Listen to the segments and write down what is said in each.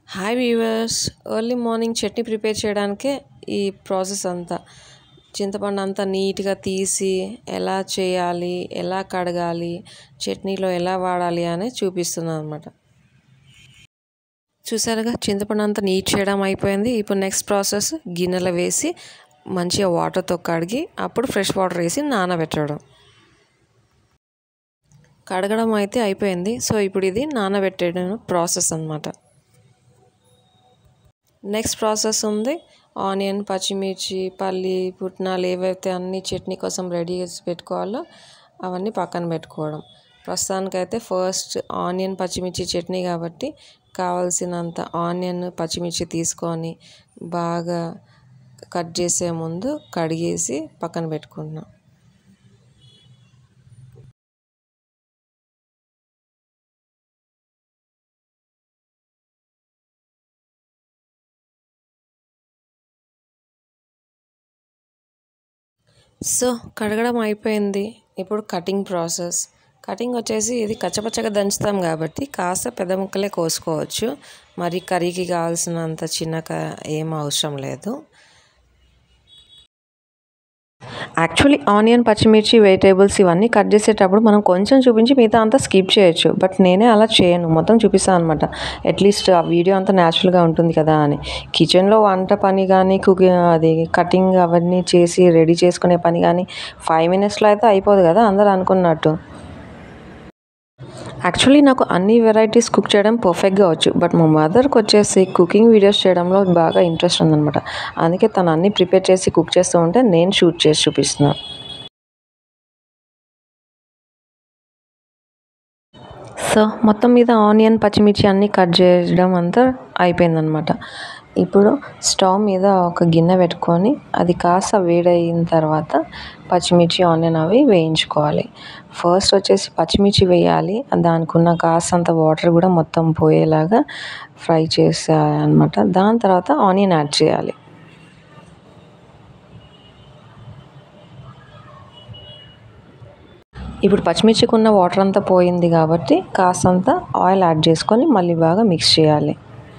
hi viewers early morning chutney prepare చేయడానికే ఈ process అంతా చింతపండు అంతా నీట్గా తీసి ఎలా చేయాలి ఎలా కడగాలి చట్నీలో ఎలా వాడాలి అని చూపిస్తున్నాను అనమాట చూసారుగా చింతపండు అంతా నీట్ చేయడం అయిపోయింది ఇప్పుడు నెక్స్ట్ ప్రాసెస్ గిన్నెలో వేసి మంచిగా వాటర్తో కడిగి అప్పుడు ఫ్రెష్ వాటర్ వేసి నానబెట్టడం కడగడం అయితే అయిపోయింది సో ఇప్పుడు ఇది నానబెట్టడం ప్రాసెస్ అనమాట నెక్స్ట్ ప్రాసెస్ ఉంది ఆనియన్ పచ్చిమిర్చి పల్లి పుట్నాలు ఏవైతే అన్ని చట్నీ కోసం రెడీ చేసి పెట్టుకోవాలో అవన్నీ పక్కన పెట్టుకోవడం ప్రస్తుతానికైతే ఫస్ట్ ఆనియన్ పచ్చిమిర్చి చట్నీ కాబట్టి కావాల్సినంత ఆనియన్ పచ్చిమిర్చి తీసుకొని బాగా కట్ చేసే ముందు కడిగేసి పక్కన పెట్టుకుంటున్నాం సో కడగడం అయిపోయింది ఇప్పుడు కటింగ్ ప్రాసెస్ కటింగ్ వచ్చేసి ఇది కచ్చపచ్చగా దంచుతాం కాబట్టి కాస్త పెద్ద ముక్కలే కోసుకోవచ్చు మరి కర్రీకి కావాల్సినంత చిన్నగా ఏం అవసరం లేదు యాక్చువల్లీ ఆనియన్ పచ్చిమిర్చి వెజిటేబుల్స్ ఇవన్నీ కట్ చేసేటప్పుడు మనం కొంచెం చూపించి మిగతా అంతా స్కిప్ చేయొచ్చు బట్ నేనే అలా చేయను మొత్తం చూపిస్తాను అనమాట అట్లీస్ట్ ఆ వీడియో అంతా న్యాచురల్గా ఉంటుంది కదా అని కిచెన్లో వంట పని కానీ కుకింగ్ అది కటింగ్ అవన్నీ చేసి రెడీ చేసుకునే పని కానీ ఫైవ్ మినిట్స్లో అయితే అయిపోదు కదా అందరు అనుకున్నట్టు యాక్చువల్లీ నాకు అన్ని వెరైటీస్ కుక్ చేయడం పర్ఫెక్ట్గా వచ్చు బట్ మా మదర్కి వచ్చేసి కుకింగ్ వీడియోస్ చేయడంలో బాగా ఇంట్రెస్ట్ ఉందన్నమాట అందుకే తను అన్ని ప్రిపేర్ చేసి కుక్ చేస్తూ ఉంటే నేను షూట్ చేసి చూపిస్తున్నాను సో మొత్తం మీద ఆనియన్ పచ్చిమిర్చి అన్నీ కట్ చేయడం అంతా అయిపోయిందనమాట ఇప్పుడు స్టవ్ మీద ఒక గిన్నె పెట్టుకొని అది కాస్త వేడయిన తర్వాత పచ్చిమిర్చి ఆనియన్ అవి వేయించుకోవాలి ఫస్ట్ వచ్చేసి పచ్చిమిర్చి వేయాలి దానికి ఉన్న కాస్తంత వాటర్ కూడా మొత్తం పోయేలాగా ఫ్రై చేసేయాలన్నమాట దాని తర్వాత ఆనియన్ యాడ్ చేయాలి ఇప్పుడు పచ్చిమిర్చికి ఉన్న వాటర్ అంతా పోయింది కాబట్టి కాస్తంత ఆయిల్ యాడ్ చేసుకొని మళ్ళీ బాగా మిక్స్ చేయాలి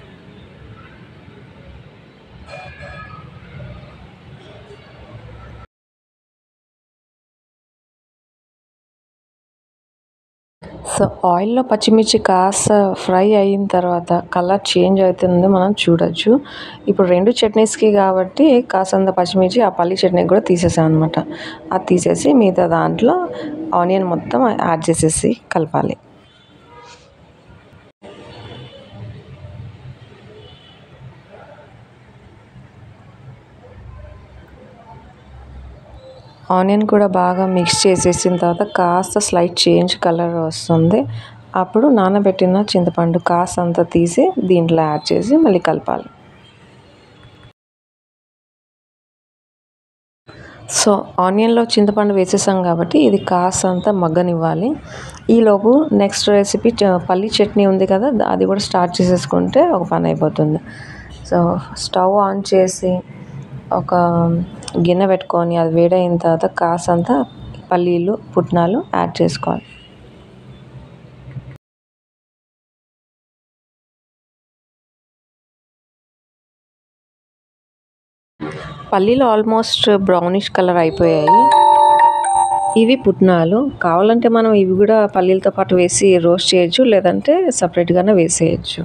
సో ఆయిల్లో పచ్చిమిర్చి కాస్త ఫ్రై అయిన తర్వాత కలర్ చేంజ్ అవుతుంది మనం చూడొచ్చు ఇప్పుడు రెండు చట్నీస్కి కాబట్టి కాసంత పచ్చిమిర్చి ఆ పల్లి చట్నీ కూడా తీసేసాం అనమాట అది తీసేసి మిగతా దాంట్లో ఆనియన్ మొత్తం యాడ్ చేసేసి కలపాలి ఆనియన్ కూడా బాగా మిక్స్ చేసేసిన తర్వాత కాస్త స్లైట్ చేంజ్ కలర్ వస్తుంది అప్పుడు నానబెట్టిన చింతపండు కాస్త అంతా తీసి దీంట్లో యాడ్ చేసి మళ్ళీ కలపాలి సో ఆనియన్లో చింతపండు వేసేసాం కాబట్టి ఇది కాస్త అంతా మగ్గనివ్వాలి ఈలోపు నెక్స్ట్ రెసిపీ పల్లి చట్నీ ఉంది కదా అది కూడా స్టార్ట్ చేసేసుకుంటే ఒక పని అయిపోతుంది సో స్టవ్ ఆన్ చేసి ఒక గిన్నె పెట్టుకొని అది వేడైన తర్వాత కాసంత పల్లీలు పుట్నాలు యాడ్ చేసుకోవాలి పల్లీలు ఆల్మోస్ట్ బ్రౌనిష్ కలర్ అయిపోయాయి ఇవి పుట్నాలు కావాలంటే మనం ఇవి కూడా పల్లీలతో పాటు వేసి రోస్ట్ చేయొచ్చు లేదంటే సపరేట్గానే వేసేయచ్చు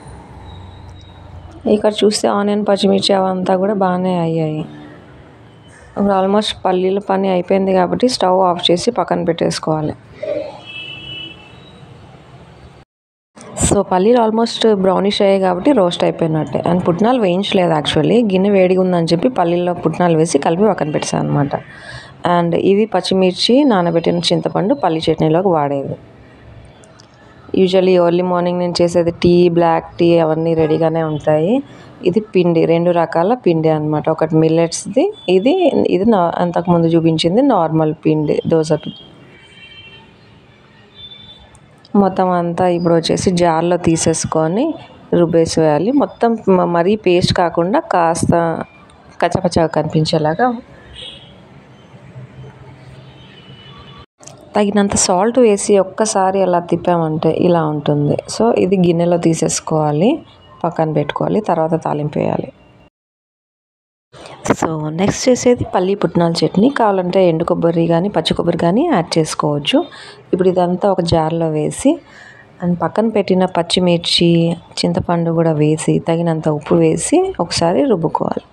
ఇక్కడ చూస్తే ఆనియన్ పచ్చిమిర్చి అవంతా కూడా బాగానే అయ్యాయి ఇప్పుడు ఆల్మోస్ట్ పల్లీల పని అయిపోయింది కాబట్టి స్టవ్ ఆఫ్ చేసి పక్కన పెట్టేసుకోవాలి సో పల్లీలు ఆల్మోస్ట్ బ్రౌనిష్ అయ్యాయి కాబట్టి రోస్ట్ అయిపోయినట్టే అండ్ పుట్నాలు వేయించలేదు యాక్చువల్లీ గిన్నె వేడిగా ఉందని చెప్పి పల్లీల్లో పుట్నాలు వేసి కలిపి పక్కన పెట్టాను అనమాట అండ్ ఇవి పచ్చిమిర్చి నానబెట్టిన చింతపండు పల్లి చట్నీలోకి వాడేది యూజువల్లీ ఎర్లీ మార్నింగ్ నేను చేసేది టీ బ్లాక్ టీ అవన్నీ రెడీగానే ఉంటాయి ఇది పిండి రెండు రకాల పిండి అనమాట ఒకటి మిల్లెట్స్ది ఇది ఇది నా అంతకుముందు చూపించింది నార్మల్ పిండి దోశ పిండి మొత్తం అంతా ఇప్పుడు వచ్చేసి జార్లో తీసేసుకొని రుబ్బేసి వేయాలి మొత్తం మరీ పేస్ట్ కాకుండా కాస్త కచ్చపచ్చగా కనిపించేలాగా తగినంత సాల్ట్ వేసి ఒక్కసారి అలా తిప్పామంటే ఇలా ఉంటుంది సో ఇది గిన్నెలో తీసేసుకోవాలి పక్కన పెట్టుకోవాలి తర్వాత తాలింపు వేయాలి సో నెక్స్ట్ చేసేది పల్లి పుట్నాల చట్నీ కావాలంటే ఎండు కొబ్బరి కానీ పచ్చి కొబ్బరి కానీ యాడ్ చేసుకోవచ్చు ఇప్పుడు ఇదంతా ఒక జార్లో వేసి అండ్ పక్కన పెట్టిన పచ్చిమిర్చి చింతపండు కూడా వేసి తగినంత ఉప్పు వేసి ఒకసారి రుబ్బుకోవాలి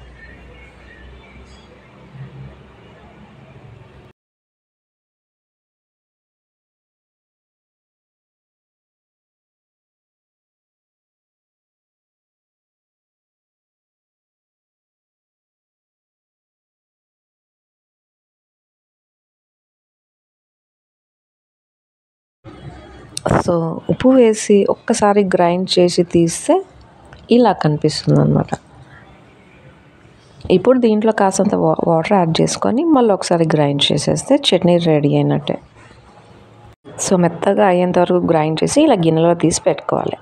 సో ఉప్పు వేసి ఒక్కసారి గ్రైండ్ చేసి తీస్తే ఇలా కనిపిస్తుంది అనమాట ఇప్పుడు దీంట్లో కాసంత వా వాటర్ యాడ్ చేసుకొని మళ్ళీ ఒకసారి గ్రైండ్ చేసేస్తే చట్నీ రెడీ అయినట్టే సో మెత్తగా అయ్యేంత వరకు గ్రైండ్ చేసి ఇలా గిన్నెలో తీసి పెట్టుకోవాలి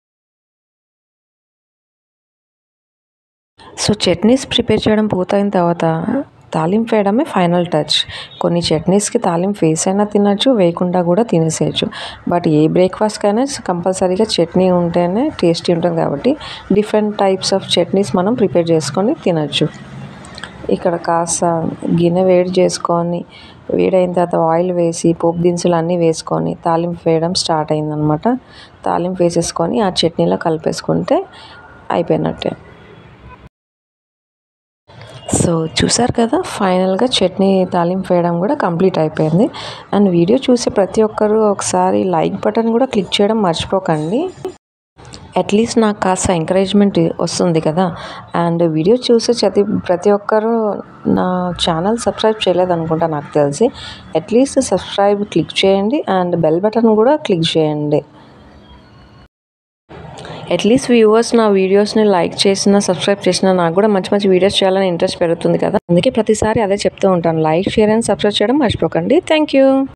సో చట్నీస్ ప్రిపేర్ చేయడం పూర్తయిన తర్వాత తాలింపు వేయడమే ఫైనల్ టచ్ కొన్ని చట్నీస్కి తాలింపు వేసైనా తినచ్చు వేయకుండా కూడా తినేసేయచ్చు బట్ ఏ బ్రేక్ఫాస్ట్కైనా కంపల్సరీగా చట్నీ ఉంటేనే టేస్టీ ఉంటుంది కాబట్టి డిఫరెంట్ టైప్స్ ఆఫ్ చట్నీస్ మనం ప్రిపేర్ చేసుకొని తినచ్చు ఇక్కడ కాస్త గిన్నె వేడి చేసుకొని వేడైన తర్వాత ఆయిల్ వేసి పోపు దినుసులు అన్నీ వేసుకొని తాలింపు వేయడం స్టార్ట్ అయిందనమాట తాలింపు వేసేసుకొని ఆ చట్నీలో కలిపేసుకుంటే అయిపోయినట్టే సో చూసారు కదా ఫైనల్గా చట్నీ తాలింపు వేయడం కూడా కంప్లీట్ అయిపోయింది అండ్ వీడియో చూసే ప్రతి ఒక్కరూ ఒకసారి లైక్ బటన్ కూడా క్లిక్ చేయడం మర్చిపోకండి అట్లీస్ట్ నాకు కాస్త ఎంకరేజ్మెంట్ వస్తుంది కదా అండ్ వీడియో చూసే ప్రతి ప్రతి ఒక్కరూ నా ఛానల్ సబ్స్క్రైబ్ చేయలేదు అనుకుంటా నాకు తెలిసి అట్లీస్ట్ సబ్స్క్రైబ్ క్లిక్ చేయండి అండ్ బెల్ బటన్ కూడా క్లిక్ చేయండి అట్లీస్ట్ వ్యూవర్స్ నా వీడియోస్ని లైక్ చేసిన సబ్స్క్రైబ్ చేసిన నాకు కూడా మంచి మంచి వీడియోస్ చేయాలని ఇంట్రెస్ట్ పెరుగుతుంది కదా అందుకే ప్రతిసారి అదే చెప్తూ ఉంటాను లైక్ షేర్ అండ్ సబ్స్క్రైబ్ చేయడం మర్చిపోకండి థ్యాంక్ యూ